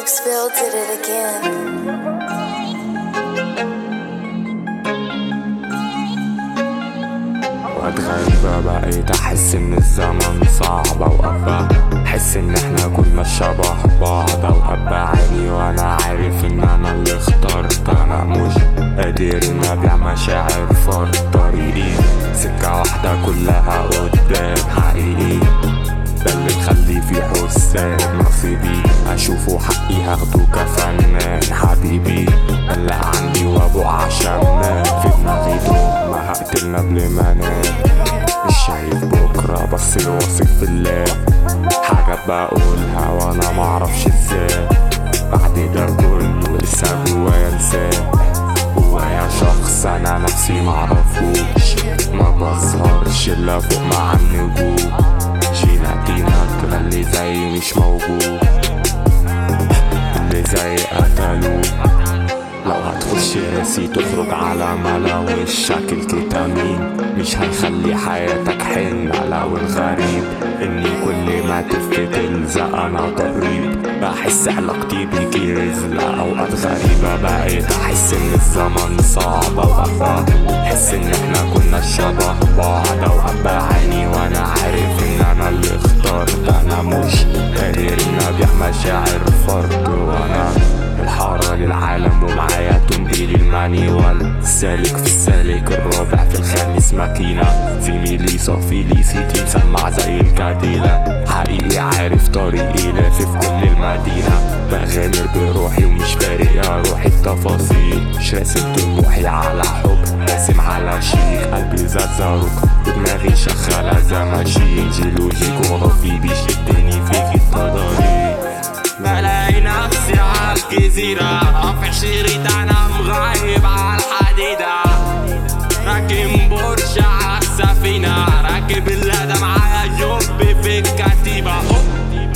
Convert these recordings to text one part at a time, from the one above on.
Spell did it again. وقت غريبة بقيت أحس إن الزمن صعب أوقات أحس إن إحنا كنا شبه بعض أوقات بعاني وأنا عارف إن أنا اللي اخترت أنا مش قادر إن أبيع مشاعر فرد طريقي سكة واحدة كلها قدام حقيقي ده اللي مخلي في حساب نصيبي اشوفه حقي هاخده كفنان حبيبي قلق عندي وابقى عشان مات في دماغي ما هقتلنا قبل ما انام مش شايف بكرة بس واثق في الله حاجة بقولها وانا معرفش ازاي بعد ده كله لسه جوايا انساه جوايا شخص انا نفسي معرفوش ما بظهرش الا فوق مع النجوم جينا دينا اللي زي مش موجود اللي زي قتلوه لو هتخش راسي تخرج على ملا وشك الكتامين مش هيخلي حياتك حن لو الغريب اني كل ما تفت تلزق انا ضريب بحس علاقتي بيكي رزلة اوقات غريبة بقيت احس ان الزمن صعب اوقات احس ان احنا كنا شبه بعض اوقات بعاني وانا عارف ان انا اللي اخترت انا مش قادر ان ابيع مشاعر فرد وانا الحارة للعالم ومعايا تنقيل المانيوال سالك في السالك الرابع في الخامس ماكينة زميلي صافي لي سيتي مسمع زي الكاديلا حقيقي عارف طريقي لافف كل المدينة بغامر بروحي ومش فارق يا روحي التفاصيل مش راسم طموحي على حب راسم على شيك قلبي زاد زاروك ودماغي شغالة زي ماشين جيولوجي جغرافي بيشدني فيك التضاريس بلاقي نفسي عالجزيرة رافع شريط انا مغيب عالحديدة راكب بورش عالسفينة راكب الهدى معايا جوب في الكتيبة هوب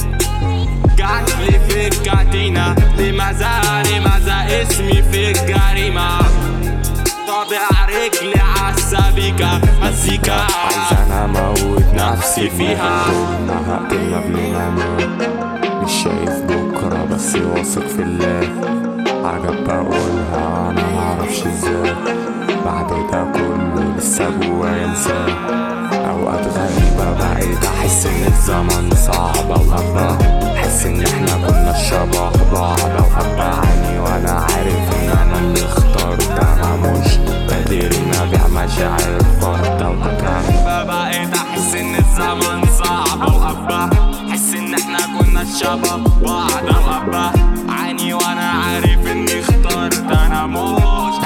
جاتلي في الكاتينة لماذا لماذا اسمي في الجريمة طابع رجلي عالسبيكة مزيكا عايز انا اموت نفسي فيها ما هقتلنا قبل ما انام مش شايف بكرة بس واثق في الله عجب بقولها انا معرفش ازاي بعد ده كله لسه جوايا انساه اوقات غريبة بقيت احس ان الزمن صعب اوقات احس ان احنا كنا شبه بعض اوقات بعاني وانا عارف ان انا اللي اخترت انا مش قادر ان ابيع مشاعر فرد اوقات غريبة بقيت احس ان الزمن صعب وابا احس ان احنا كنا شبه بعض وابا عاني وانا عارف اني اخترت انا مش